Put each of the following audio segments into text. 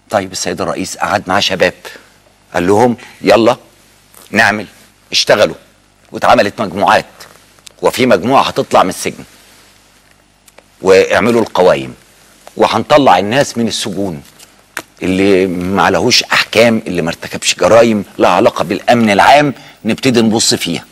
طيب السيد الرئيس قعد مع شباب قال لهم يلا نعمل اشتغلوا واتعملت مجموعات وفي مجموعه هتطلع من السجن واعملوا القوائم وهنطلع الناس من السجون اللي ما عليهوش احكام اللي ما ارتكبش جرائم لها علاقه بالامن العام نبتدي نبص فيها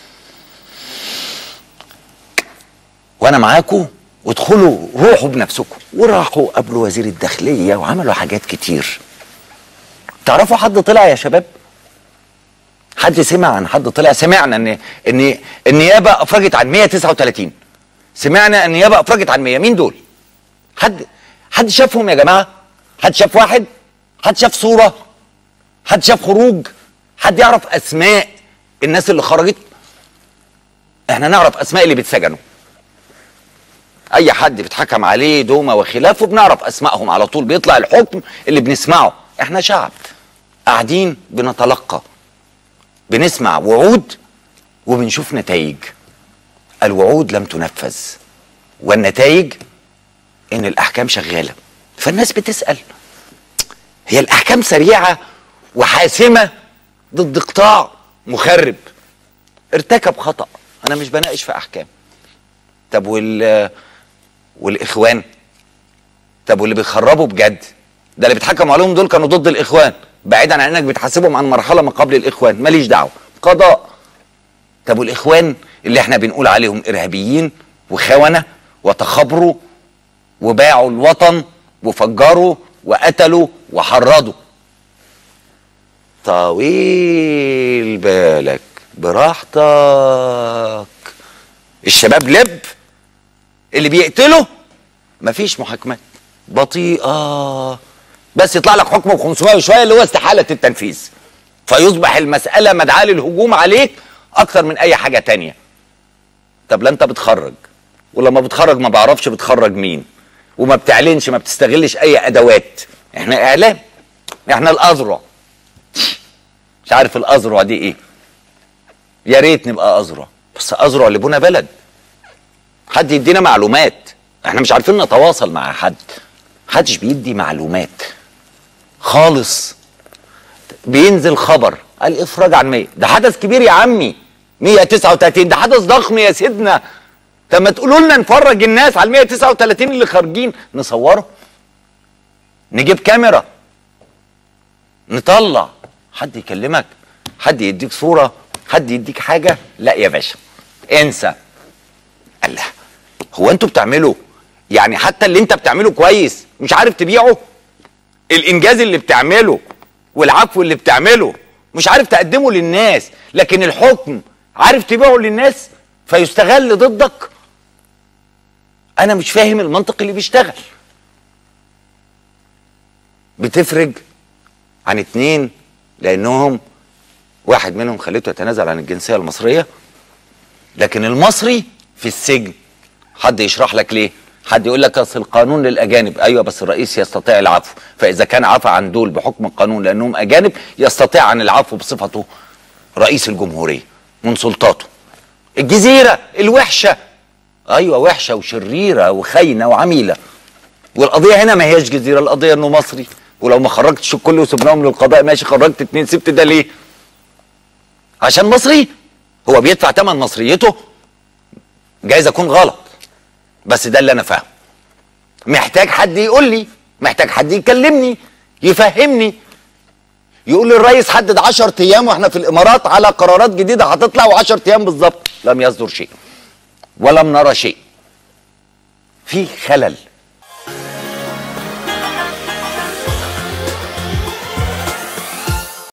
وانا معاكم وادخلوا روحوا بنفسكم وراحوا قابلوا وزير الداخليه وعملوا حاجات كتير تعرفوا حد طلع يا شباب حد سمع عن حد طلع سمعنا ان ان النيابه افرجت عن 139 سمعنا ان النيابه افرجت عن 100 مين دول حد حد شافهم يا جماعه حد شاف واحد حد شاف صوره حد شاف خروج حد يعرف اسماء الناس اللي خرجت احنا نعرف اسماء اللي بيتسجنوا اي حد بيتحكم عليه دومه وخلافه بنعرف اسمائهم على طول بيطلع الحكم اللي بنسمعه احنا شعب قاعدين بنتلقى بنسمع وعود وبنشوف نتائج الوعود لم تنفذ والنتائج ان الاحكام شغاله فالناس بتسال هي الاحكام سريعه وحاسمه ضد قطاع مخرب ارتكب خطا انا مش بناقش في احكام طب وال والاخوان طب واللي بيخربوا بجد ده اللي بيتحكموا عليهم دول كانوا ضد الاخوان بعيدا عن انك بتحاسبهم عن مرحله ما قبل الاخوان ماليش دعوه قضاء طب والاخوان اللي احنا بنقول عليهم ارهابيين وخونه وتخابروا وباعوا الوطن وفجروا وقتلوا وحرضوا طويل بالك براحتك الشباب لب اللي بيقتله مفيش محاكمات بطيئه بس يطلع لك حكم ب 500 وشويه اللي هو استحاله التنفيذ فيصبح المساله مدعاه للهجوم عليك اكتر من اي حاجه تانية طب لا انت بتخرج ولما بتخرج ما بعرفش بتخرج مين وما بتعلنش ما بتستغلش اي ادوات احنا اعلام احنا الاذرع مش عارف الاذرع دي ايه يا ريت نبقى اذرع بس اذرع لبنى بلد حد يدينا معلومات احنا مش عارفين نتواصل مع حد محدش بيدي معلومات خالص بينزل خبر الافراج عن 100 ده حدث كبير يا عمي 139 ده حدث ضخم يا سيدنا طب ما تقولوا لنا نفرج الناس على ال 139 اللي خارجين نصوره نجيب كاميرا نطلع حد يكلمك حد يديك صوره حد يديك حاجه لا يا باشا انسى الله هو انتوا بتعملوا يعني حتى اللي انت بتعمله كويس مش عارف تبيعه الانجاز اللي بتعمله والعفو اللي بتعمله مش عارف تقدمه للناس لكن الحكم عارف تبيعه للناس فيستغل ضدك انا مش فاهم المنطق اللي بيشتغل بتفرج عن اتنين لانهم واحد منهم خليته يتنازل عن الجنسيه المصريه لكن المصري في السجن حد يشرح لك ليه حد يقول لك اصل القانون للاجانب ايوه بس الرئيس يستطيع العفو فاذا كان عفى عن دول بحكم القانون لانهم اجانب يستطيع عن العفو بصفته رئيس الجمهوريه من سلطاته الجزيره الوحشه ايوه وحشه وشريره وخاينه وعميله والقضيه هنا ما هياش جزيره القضيه انه مصري ولو ما خرجتش الكل وسبناهم للقضاء ماشي خرجت اتنين سبت ده ليه عشان مصري هو بيدفع ثمن مصريته جايز اكون غلط بس ده اللي انا فاهمه محتاج حد يقول لي محتاج حد يكلمني يفهمني يقول لي الرئيس حدد 10 ايام واحنا في الامارات على قرارات جديده هتطلع و10 ايام بالظبط لم يصدر شيء ولم نرى شيء في خلل